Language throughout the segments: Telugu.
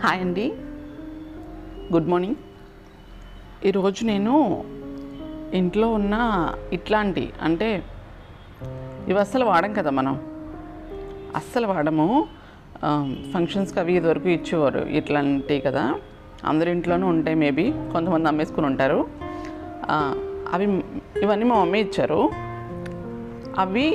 హాయ్ అండి గుడ్ మార్నింగ్ ఈరోజు నేను ఇంట్లో ఉన్న ఇట్లాంటి అంటే ఇవి అస్సలు వాడం కదా మనం అస్సలు వాడము ఫంక్షన్స్కి అవి ఇదివరకు ఇచ్చేవారు ఇట్లాంటివి కదా అందరి ఇంట్లోనూ ఉంటాయి మేబీ కొంతమంది అమ్మేసుకుని ఉంటారు ఆ, అవి ఇవన్నీ మా మమ్మీ ఇచ్చారు అవి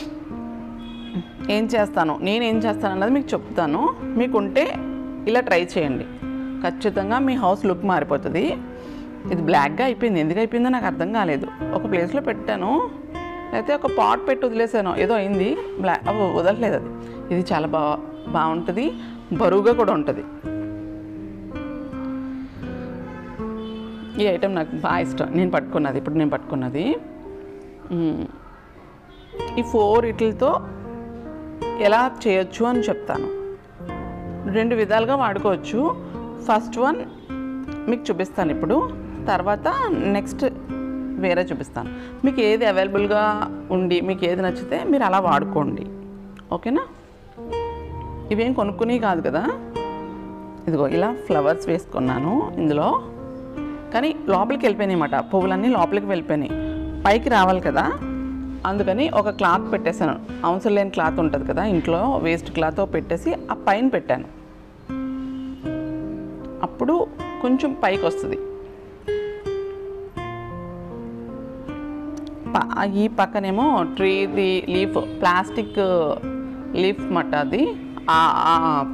ఏం చేస్తాను నేను ఏం చేస్తాను అన్నది మీకు చెప్తాను మీకుంటే ఇలా ట్రై చేయండి ఖచ్చితంగా మీ హౌస్ లుక్ మారిపోతుంది ఇది బ్లాక్గా అయిపోయింది ఎందుకు అయిపోయిందో నాకు అర్థం కాలేదు ఒక ప్లేస్లో పెట్టాను అయితే ఒక పాట్ పెట్టి వదిలేసాను ఏదో అయింది బ్లాక్ అవి వదలలేదు అది ఇది చాలా బా బాగుంటుంది బరువుగా కూడా ఉంటుంది ఈ ఐటెం నాకు బాగా ఇష్టం నేను పట్టుకున్నది ఇప్పుడు నేను పట్టుకున్నది మ్, ఈ ఫోర్ ఇట్లతో ఎలా చేయొచ్చు అని చెప్తాను రెండు విధాలుగా వాడుకోవచ్చు ఫస్ట్ వన్ మీకు చూపిస్తాను ఇప్పుడు తర్వాత నెక్స్ట్ వేరే చూపిస్తాను మీకు ఏది అవైలబుల్గా ఉండి మీకు ఏది నచ్చితే మీరు అలా వాడుకోండి ఓకేనా ఇవేం కొనుక్కుని కాదు కదా ఇదిగో ఇలా ఫ్లవర్స్ వేసుకున్నాను ఇందులో కానీ లోపలికి వెళ్ళిపోయినాయి అన్నమాట పువ్వులన్నీ లోపలికి వెళ్ళిపోయినాయి పైకి రావాలి కదా అందుకని ఒక క్లాత్ పెట్టేశాను అవసరం లేని క్లాత్ ఉంటుంది కదా ఇంట్లో వేస్ట్ క్లాత్ పెట్టేసి ఆ పైన పెట్టాను అప్పుడు కొంచెం పైకి వస్తుంది ప- ఈ పక్కనేమో ట్రీది లీఫ్ ప్లాస్టిక్ లీఫ్ మట్ట అది ఆ- ఆ-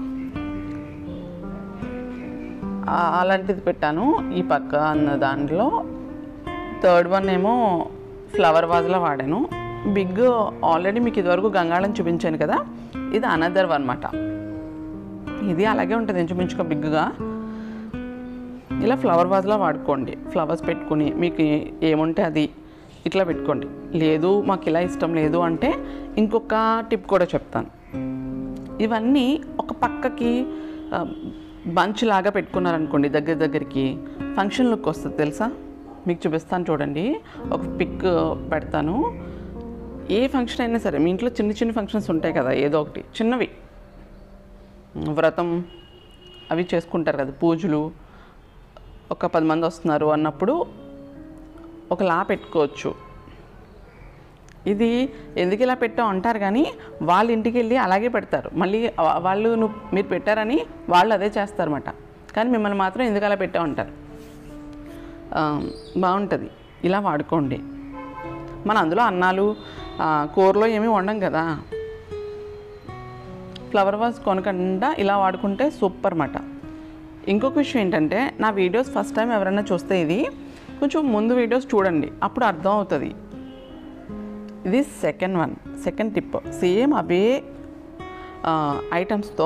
ఆ- అలాంటిది పెట్టాను ఈ పక్క అన్న దాంట్లో థర్డ్ వన్ ఏమో ఫ్లవర్ వాజ్లో వాడాను బిగ్ ఆల్రెడీ మీకు ఇదివరకు గంగాళం చూపించాను కదా ఇది అనదర్ అనమాట ఇది అలాగే ఉంటుంది ఇంచుమించుగా బిగ్గా ఇలా ఫ్లవర్ వాజ్లో వాడుకోండి ఫ్లవర్స్ పెట్టుకుని మీకు ఏముంటే అది ఇట్లా పెట్టుకోండి లేదు మాకు ఇలా ఇష్టం లేదు అంటే ఇంకొక టిప్ కూడా చెప్తాను ఇవన్నీ ఒక పక్కకి ఆ, బంచ్ లాగా పెట్టుకున్నారనుకోండి దగ్గర దగ్గరికి ఫంక్షన్ లుక్ వస్తుంది తెలుసా మీకు చూపిస్తాను చూడండి ఒక పిక్ పెడతాను ఏ ఫంక్షన్ అయినా సరే మీ ఇంట్లో చిన్న చిన్న ఫంక్షన్స్ ఉంటాయి కదా ఏదో ఒకటి చిన్నవి వ్రతం అవి చేసుకుంటారు కదా పూజలు ఒక పది మంది వస్తున్నారు అన్నప్పుడు ఒక లా పెట్టుకోవచ్చు ఇది ఎందుకు ఇలా పెట్టాం అంటారు కానీ వాళ్ళ ఇంటికి వెళ్ళి అలాగే పెడతారు మళ్ళీ వా- వాళ్ళు నువ్వు మీరు పెట్టారని వాళ్ళు అదే చేస్తారన్నమాట కానీ మిమ్మల్ని మాత్రం ఎందుకు అలా పెట్టావు అంటారు ఆ, బాగుంటుంది ఇలా వాడుకోండి మన అందులో అన్నాలు ఆ, కూరలో ఏమీ వండం కదా ఫ్లవర్ వాజ్ కొనకుండా ఇలా వాడుకుంటే సూపర్ మాట ఇంకొక విషయం ఏంటంటే నా వీడియోస్ ఫస్ట్ టైం ఎవరైనా చూస్తే ఇది కొంచెం ముందు వీడియోస్ చూడండి అప్పుడు అర్థం అవుతుంది ఇది second one second tip same అవే ఐటమ్స్తో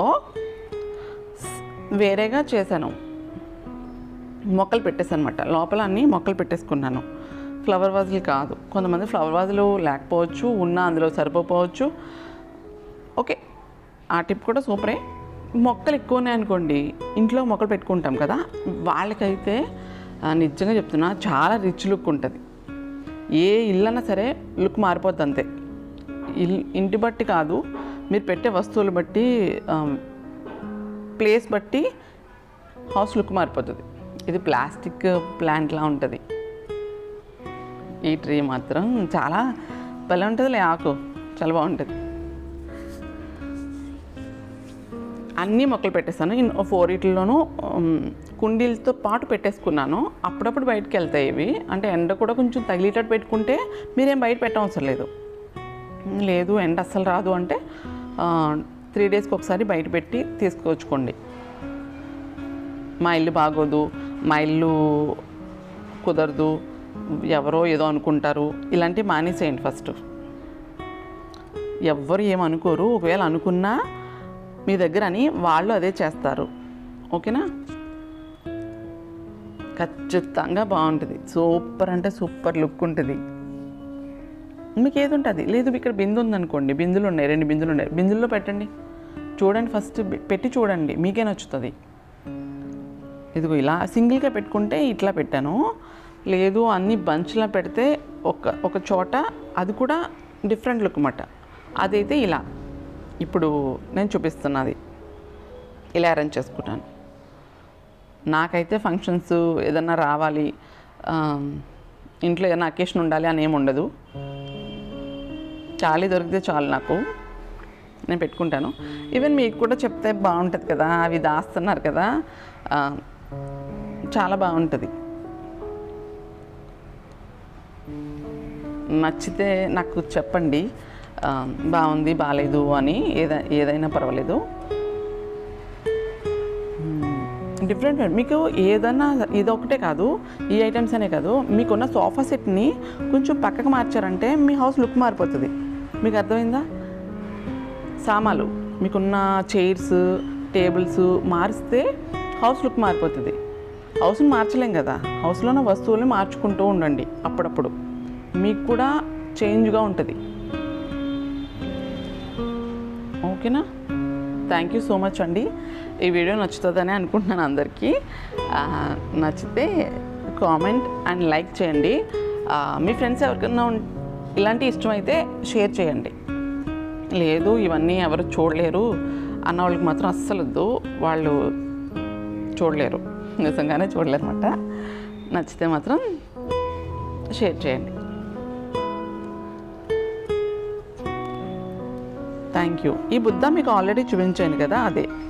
వేరేగా చేశాను మొక్కలు పెట్టేసాను అనమాట లోపల అన్ని మొక్కలు పెట్టేసుకున్నాను ఫ్లవర్ వాజులు కాదు కొంతమంది ఫ్లవర్ వాజులు లేకపోవచ్చు ఉన్నా అందులో సరిపోవచ్చు ఓకే ఆ టిప్ కూడా సూపరే మొక్కలు ఎక్కువ ఉన్నాయనుకోండి ఇంట్లో మొక్కలు పెట్టుకుంటాం కదా వాళ్ళకైతే ఆ, నిజంగా చెప్తున్నా చాలా రిచ్ లుక్ ఉంటుంది ఏ ఇల్లు అన్నా సరే లుక్ మారిపోద్ది అంతే ఇల్ ఇంటి బట్టి కాదు మీరు పెట్టే వస్తువులు బట్టి ప్లేస్ బట్టి హౌస్ లుక్ మారిపోతుంది ఇది ప్లాస్టిక్ ప్లాంట్లా ఉంటుంది ఈ ట్రీ మాత్రం చాలా భలే ఉంటుందిలే ఆకు చాలా బాగుంటుంది అన్ని మొక్కలు పెట్టేస్తాను ఇన్ ఫోర్ ఇట్లలోనూ కుండీలతో పాటు పెట్టేసుకున్నాను అప్పుడప్పుడు బయటకు వెళ్తాయి ఇవి అంటే ఎండ కూడా కొంచెం తగిలేటట్టు పెట్టుకుంటే మీరేం బయట పెట్టవసరం లేదు లేదు ఎండ అస్సలు రాదు అంటే త్రీ డేస్కి ఒకసారి బయట పెట్టి తీసుకొచ్చుకోండి మా ఇల్లు బాగోదు మా ఇల్లు కుదరదు ఎవరో ఏదో అనుకుంటారు ఇలాంటివి మానేసేయండి ఫస్ట్ ఎవ్వరు ఏమనుకోరు ఒకవేళ అనుకున్నా మీ దగ్గర అని వాళ్ళు అదే చేస్తారు ఓకేనా ఖచ్చితంగా బాగుంటుంది సూపర్ అంటే సూపర్ లుక్ ఉంటుంది మీకు ఏది ఉంటుంది లేదు ఇక్కడ బిందు ఉందనుకోండి బిందులు ఉన్నాయి రెండు బిందులు ఉన్నాయి బిందుల్లో పెట్టండి చూడండి ఫస్ట్ బి- పెట్టి చూడండి మీకే నచ్చుతుంది ఇదిగో ఇలా సింగిల్గా పెట్టుకుంటే ఇట్లా పెట్టాను లేదు అన్ని బంచ్లా పెడితే ఒక ఒక చోట అది కూడా డిఫరెంట్ లుక్ అన్నమాట అదైతే ఇలా ఇప్పుడు నేను చూపిస్తున్నది ఇలా అరేంజ్ చేసుకుంటాను నాకైతే ఫంక్షన్స్ ఏదన్నా రావాలి ఆ, ఇంట్లో ఏదైనా అకేషన్ ఉండాలి అని ఏమి ఉండదు చాలీ దొరికితే చాలు నాకు నేను పెట్టుకుంటాను ఈవెన్ మీకు కూడా చెప్తే బాగుంటుంది కదా అవి దాస్తున్నారు కదా ఆ, చాలా బాగుంటుంది నచ్చితే నాకు చెప్పండి ఆ, బాగుంది బాగాలేదు అని ఏదై ఏదైనా పర్వాలేదు డిఫరెంట్ మీకు ఏదన్నా ఇదొకటే కాదు ఈ ఐటమ్స్ అనే కాదు మీకున్న సోఫా సెట్ని కొంచెం పక్కకు మార్చారంటే మీ హౌస్ లుక్ మారిపోతుంది మీకు అర్థమైందా సామాలు మీకున్న చైర్స్ టేబుల్స్ మారిస్తే హౌస్ లుక్ మారిపోతుంది హౌస్ని మార్చలేం కదా హౌస్లో ఉన్న వస్తువుల్ని మార్చుకుంటూ ఉండండి అప్పుడప్పుడు మీకు కూడా చేంజ్గా ఉంటుంది ఓకేనా థ్యాంక్ యూ సో మచ్ అండి ఈ వీడియో నచ్చుతుందని అనుకుంటున్నాను అందరికీ ఆ, నచ్చితే కామెంట్ అండ్ లైక్ చేయండి ఆ, మీ ఫ్రెండ్స్ ఎవరికైనా ఉం- ఇలాంటి ఇష్టమైతే షేర్ చేయండి లేదు ఇవన్నీ ఎవరు చూడలేరు అన్న వాళ్ళకి మాత్రం అస్సలు వద్దు వాళ్ళు చూడలేరు నిజంగానే చూడలేరు అనమాట నచ్చితే మాత్రం షేర్ చేయండి థ్యాంక్ యూ ఈ బుద్ధ మీకు ఆల్రెడీ చూపించాను కదా అదే